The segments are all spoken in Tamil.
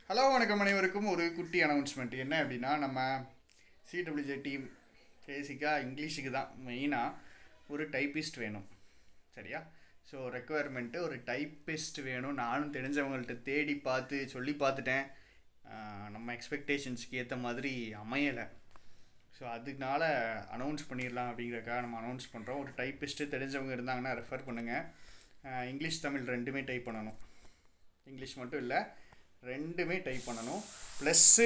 ஹலோ வணக்கம் அனைவருக்கும் ஒரு குட்டி அனௌன்ஸ்மெண்ட் என்ன அப்படின்னா நம்ம சிடபிள்யூஜே டீம் பேசிக்காக இங்கிலீஷுக்கு தான் மெயினாக ஒரு டைப்பிஸ்ட் வேணும் சரியா ஸோ ரெக்குவயர்மெண்ட்டு ஒரு டைப்பிஸ்ட் வேணும் நானும் தெரிஞ்சவங்கள்ட்ட தேடி பார்த்து சொல்லி பார்த்துட்டேன் ஆஹ் நம்ம எக்ஸ்பெக்டேஷன்ஸ்க்கு ஏற்ற மாதிரி அமையலை ஸோ அதனால அனௌன்ஸ் பண்ணிடலாம் அப்படிங்கிறக்காக நம்ம அனௌன்ஸ் பண்ணுறோம் ஒரு டைப்பிஸ்ட்டு தெரிஞ்சவங்க இருந்தாங்கன்னா ரெஃபர் பண்ணுங்கள் இங்கிலீஷ் தமிழ் ரெண்டுமே டைப் பண்ணணும் இங்கிலீஷ் மட்டும் இல்லை ரெண்டுமே டைப் பண்ணணும் ப்ளஸ்ஸு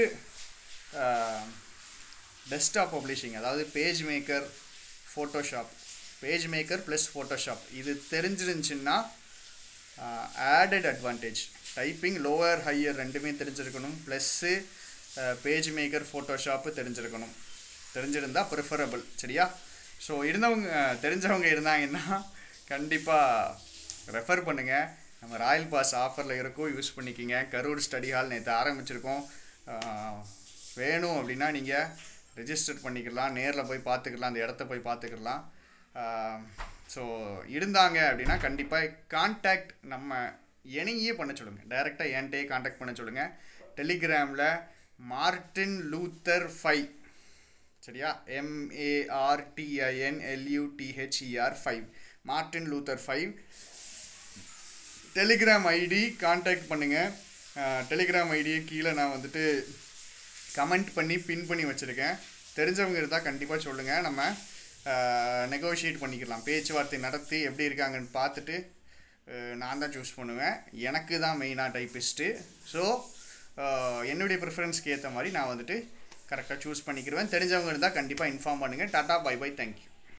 டெஸ்க்டாப் பப்ளிஷிங் அதாவது PageMaker Photoshop PageMaker plus Photoshop இது தெரிஞ்சிருந்துச்சுன்னா added advantage typing lower higher ரெண்டுமே தெரிஞ்சிருக்கணும் ப்ளஸ்ஸு பேஜ் மேக்கர் ஃபோட்டோஷாப்பு தெரிஞ்சிருக்கணும் தெரிஞ்சிருந்தால் ப்ரிஃபரபிள் சரியா ஸோ இருந்தவங்க தெரிஞ்சவங்க இருந்தாங்கன்னா கண்டிப்பாக ரெஃபர் பண்ணுங்கள் நம்ம ராயல் பாஸ் ஆஃபரில் இருக்கும் யூஸ் பண்ணிக்கிங்க கரூர் ஸ்டடி ஹால் நேற்று ஆரம்பிச்சிருக்கோம் ஆஹ் வேணும் அப்படின்னா நீங்கள் ரெஜிஸ்டர் பண்ணிக்கலாம் நேரில் போய் பார்த்துக்கலாம் அந்த இடத்த போய் பார்த்துக்கலாம் ஸோ இருந்தாங்க அப்படின்னா கண்டிப்பாக கான்டாக்ட் நம்ம என்னையே பண்ண சொல்லுங்கள் டைரெக்டாக என்கிட்டயே காண்டாக்ட் பண்ண சொல்லுங்கள் டெலிகிராமில் மார்டின் லூத்தர் ஃபைவ் சரியா M A R T I N L U T H E R five Martin Luther five Telegram ID contact பண்ணுங்கள் டெலிகிராம் ஐடியை கீழே நான் வந்துட்டு கமெண்ட் பண்ணி பின் பண்ணி வச்சுருக்கேன் தெரிஞ்சவங்க இருந்தால் கண்டிப்பாக சொல்லுங்கள் நம்ம நெகோஷியேட் பண்ணிக்கலாம் பேச்சுவார்த்தை நடத்தி எப்படி இருக்காங்கன்னு பார்த்துட்டு அஹ், நான் தான் சூஸ் பண்ணுவேன் எனக்கு தான் மெயினாக டைப்பிஸ்ட்டு ஸோ என்னுடைய ப்ரிஃபரன்ஸ்க்கு ஏற்ற மாதிரி நான் வந்துட்டு கரெக்டாக சூஸ் பண்ணிக்கிடுவேன் தெரிஞ்சவங்க இருந்தால் கண்டிப்பாக இன்ஃபார்ம் பண்ணுங்கள் டாட்டா பை பை தேங்க்யூ